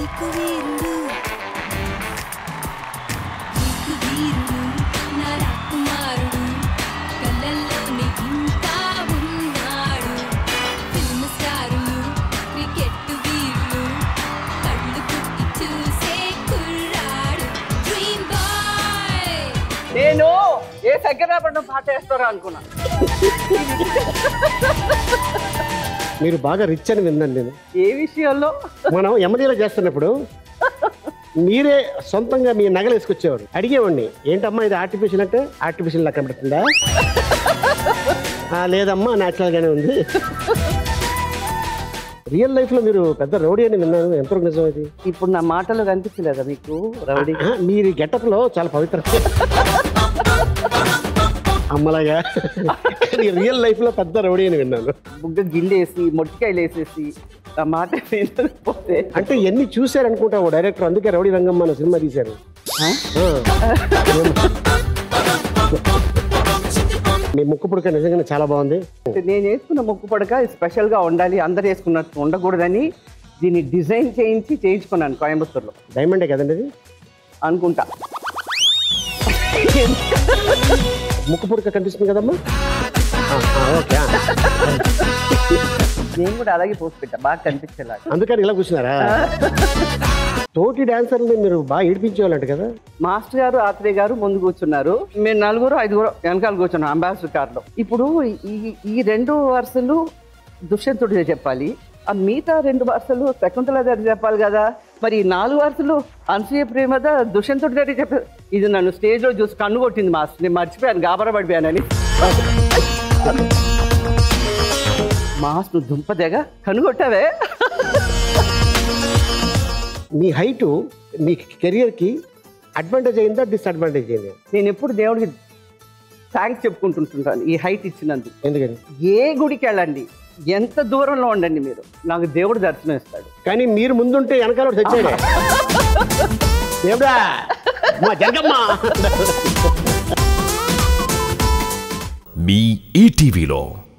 నీకు వీరుడు నీకు వీరుడు నా రాకుమారుడు కళ్ళల్లోని ఇంకా ఉన్నాడు ఫిల్మ్ స్టారులు క్రికెట్ వీరులు కళ్ళు కుట్టి చూసే కుర్రాడు డ్రీమ్ బాయ్ నేను ఏ శంకరాభరణం పాట వేస్తారో అనుకున్నా మీరు బాగా రిచ్ అని విన్నాను నేను ఏ విషయంలో మనం ఎమ్మెల్యేలో చేస్తున్నప్పుడు మీరే సొంతంగా మీ నగలు వేసుకొచ్చేవారు అడిగేవాడిని ఏంటమ్మా ఇది ఆర్టిఫిషియల్ అంటే ఆర్టిఫిషియల్ లా కనబడుతుందా "ఆ, లేదమ్మా న్యాచురల్ గానే ఉంది రియల్ లైఫ్ లో మీరు పెద్ద రౌడీ అని విన్నాను ఎంతవరకు నిజం ఇది ఇప్పుడు నా మాటలు కనిపించలేదా మీకు రౌడీ ఆ, మీరు గెటప్ లో చాలా పవిత్ర అమ్మలాగా కానీ రియల్ లైఫ్ లో పెద్ద రౌడీ అని విన్నాను బుగ్గ గిల్లేసి మొట్టికాయలు వేసేసి ఆ మాట వినకపోతే అంటే ఎన్ని చూశారనుకుంటా ఓ డైరెక్టర్ అందుకే రౌడీ రంగమ్మ అన్న సినిమా తీశారు ఆ? ఆ. మీ ముక్కు పుడక నిజంగానే చాలా బాగుంది నేను వేసుకున్న ముక్కు పడక స్పెషల్ గా ఉండాలి అందరు వేసుకున్నట్టు ఉండకూడదని దీన్ని డిజైన్ చేయించి చేయించుకున్నాను కోయంబత్తూరులో డైమండే కదండి అది అనుకుంటా ముక్కు పుడక కనిపిస్తుంది కదమ్మా ఆ, ఆ, ఓకే ఆ. నేను కూడా అలాగే పోసి పెట్టా బాగా కనిపించేలాగా అందుకని ఇలా కూర్చున్నారా తోటి డాన్సర్ని మీరు బాగా ఏడిపించేవాళ్ళంట కదా మాస్టర్ గారు ఆత్రేయ గారు ముందు కూర్చున్నారు మేము నలుగురు ఐదుగురు వెనకాల కూర్చున్నాం అంబాసిడర్ కార్లో ఇప్పుడు ఈ ఈ రెండు వరుసలు దుష్యంతుడిగా చెప్పాలి ఆ మిగతా రెండు వరుసలు శకుంతల గారు చెప్పాలి కదా మరి ఈ నాలుగు వరుసలు అనసూయ ప్రేమద దుష్యంతుడి గారికి చెప్పారు ఇది నన్ను స్టేజ్లో చూసి కన్ను కొట్టింది మాస్టర్ నేను మర్చిపోయాను గాబరా పడిపోయానని మాస్ నువ్వు దుంపదేగా కనుగొట్టావే మీ హైటు మీ కెరియర్కి అడ్వాంటేజ్ అయిందా డిస్అడ్వాంటేజ్ అయింది నేను ఎప్పుడు దేవుడికి థ్యాంక్స్ చెప్పుకుంటుంటుంటాను ఈ హైట్ ఇచ్చినందుకు ఎందుకని ఏ గుడికి వెళ్ళండి ఎంత దూరంలో ఉండండి మీరు నాకు దేవుడు దర్శనం ఇస్తాడు కానీ మీరు ముందుంటే వెనకాల తెచ్చాడే దేవుడా మా జగమ్మ మీ ఈటీవీలో